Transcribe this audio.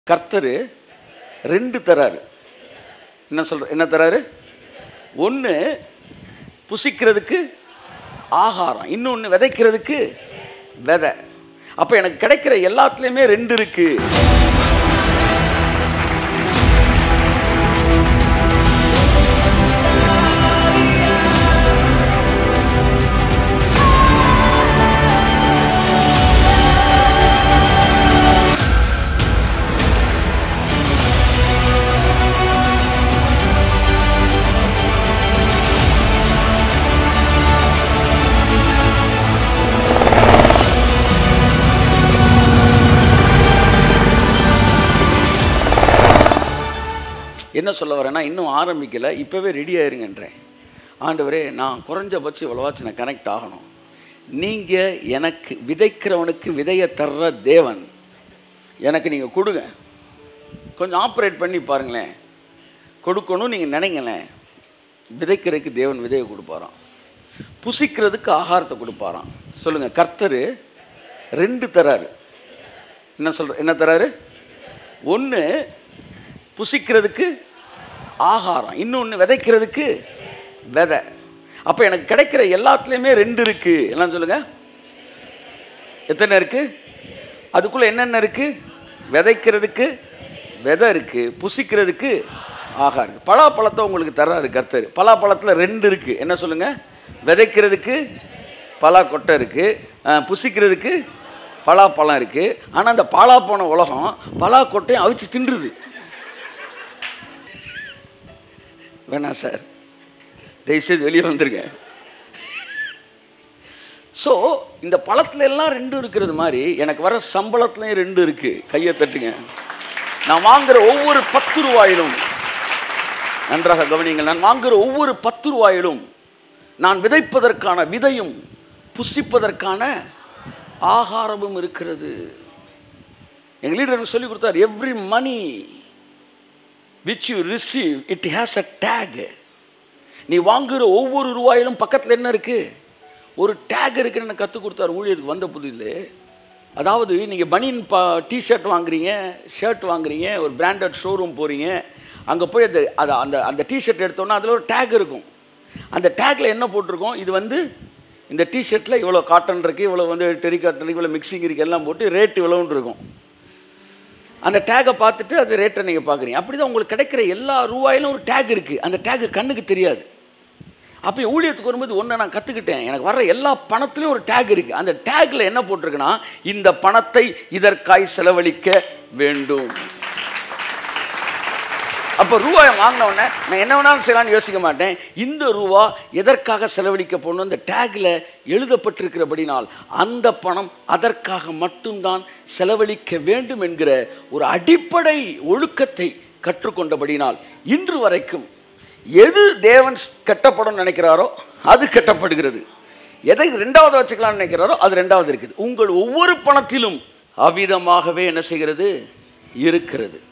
கர்த்தர் ரெண்டு தராரு என்ன சொல்ற என்ன தராரு ஒன்று புசிக்கிறதுக்கு ஆகாரம் இன்னொன்று விதைக்கிறதுக்கு விதை அப்போ எனக்கு கிடைக்கிற எல்லாத்துலேயுமே ரெண்டு இருக்கு என்ன சொல்ல வரேன்னா இன்னும் ஆரம்பிக்கலை இப்போவே ரெடி ஆயிருங்கன்றேன் ஆண்டவரே நான் குறைஞ்சபட்சம் இவ்வளவாச்சும் நான் கனெக்ட் ஆகணும் நீங்கள் எனக்கு விதைக்கிறவனுக்கு விதையை தர்ற தேவன் எனக்கு நீங்கள் கொடுங்க கொஞ்சம் ஆப்ரேட் பண்ணி பாருங்களேன் கொடுக்கணும் நீங்கள் நினைங்களேன் விதைக்கிறதுக்கு தேவன் விதையை கொடுப்பாராம் புசிக்கிறதுக்கு ஆகாரத்தை கொடுப்பாராம் சொல்லுங்கள் கர்த்தர் ரெண்டு தராரு என்ன சொல்ற என்ன தராரு ஒன்று புசிக்கிறதுக்கு ஆகாரம் இன்னொன்று விதைக்கிறதுக்கு விதை அப்போ எனக்கு கிடைக்கிற எல்லாத்துலேயுமே ரெண்டு இருக்கு எல்லாம் சொல்லுங்க எத்தனை இருக்கு அதுக்குள்ள என்னென்ன இருக்கு விதைக்கிறதுக்கு விதை இருக்கு புசிக்கிறதுக்கு ஆகாரம் இருக்கு பலாப்பழத்தை உங்களுக்கு தர்றாரு கர்த்தர் பலாப்பழத்தில் ரெண்டு இருக்கு என்ன சொல்லுங்க விதைக்கிறதுக்கு பலா கொட்டை இருக்கு அஹ், புசிக்கிறதுக்கு பலாப்பழம் இருக்கு ஆனால் அந்த பாலா போன உலகம் பலா கொட்டையும் அவிச்சு தின்றுது வேணாம் சார் தயவுசெய்து வெளியே வந்துருங்க ஸோ இந்த பழத்துல எல்லாம் ரெண்டு இருக்கிறது மாதிரி எனக்கு வர சம்பளத்துலையும் ரெண்டு இருக்கு கையை தட்டுங்க நான் வாங்குற ஒவ்வொரு பத்து ரூபாயிலும் நன்றாக கவனிங்கள் நான் வாங்குற ஒவ்வொரு பத்து ரூபாயிலும் நான் விதைப்பதற்கான விதையும் புசிப்பதற்கான ஆகாரமும் இருக்கிறது எங்கள் லீடர் எனக்கு சொல்லி கொடுத்தார் every money which you receive it has a tag நீ வாங்குற ஒவ்வொரு ரூபாயிலும் பக்கத்தில் என்ன இருக்கு ஒரு டேக் இருக்குன்னு எனக்கு கற்றுக் கொடுத்தார் ஊழியத்துக்கு வந்த புதில் அதாவது நீங்கள் பனியன் பா டிஷர்ட் வாங்குறீங்க ஷர்ட் வாங்குறீங்க ஒரு பிராண்டட் ஷோரூம் போகிறீங்க அங்கே போய் அந்த அது அந்த அந்த டிஷர்ட் எடுத்தோன்னா அதில் ஒரு டேக் இருக்கும் அந்த டேக்கில் என்ன போட்டிருக்கோம் இது வந்து இந்த டிஷர்ட்டில் இவ்வளோ காட்டன் இருக்குது இவ்வளோ வந்து டெரி காட்டன் இருக்கு இவ்வளோ மிக்சிங் இருக்குது எல்லாம் போட்டு ரேட் இவ்வளோன்னு இருக்கும் அந்த டேகை பார்த்துட்டு அது ரேட்டை நீங்கள் பார்க்குறீங்க அப்படி தான் உங்களுக்கு கிடைக்கிற எல்லா ரூபாயிலும் ஒரு டேக் இருக்குது அந்த டேக் கண்ணுக்கு தெரியாது அப்போ ஊழியத்துக்கு வரும்போது ஒன்று நான் கற்றுக்கிட்டேன் எனக்கு வர்ற எல்லா பணத்துலையும் ஒரு டேக் இருக்குது அந்த டேக்கில் என்ன போட்டிருக்குன்னா இந்த பணத்தை இதற்காய் செலவழிக்க வேண்டும் அப்போ ரூபாயை வாங்கின உடனே நான் என்ன வேணாலும் செய்யலாம்னு யோசிக்க மாட்டேன் இந்த ரூபா எதற்காக செலவழிக்க போகணும் இந்த டேக்கில் எழுதப்பட்டிருக்கிறபடினால் அந்த பணம் அதற்காக மட்டும்தான் செலவழிக்க வேண்டும் என்கிற ஒரு அடிப்படை ஒழுக்கத்தை கற்றுக்கொண்டபடினால் இன்று வரைக்கும் எது தேவன் கட்டப்படும் நினைக்கிறாரோ அது கட்டப்படுகிறது எதை ரெண்டாவது வச்சுக்கலாம்னு நினைக்கிறாரோ அது ரெண்டாவது இருக்குது உங்கள் ஒவ்வொரு பணத்திலும் அவ்விதமாகவே என்ன செய்கிறது இருக்கிறது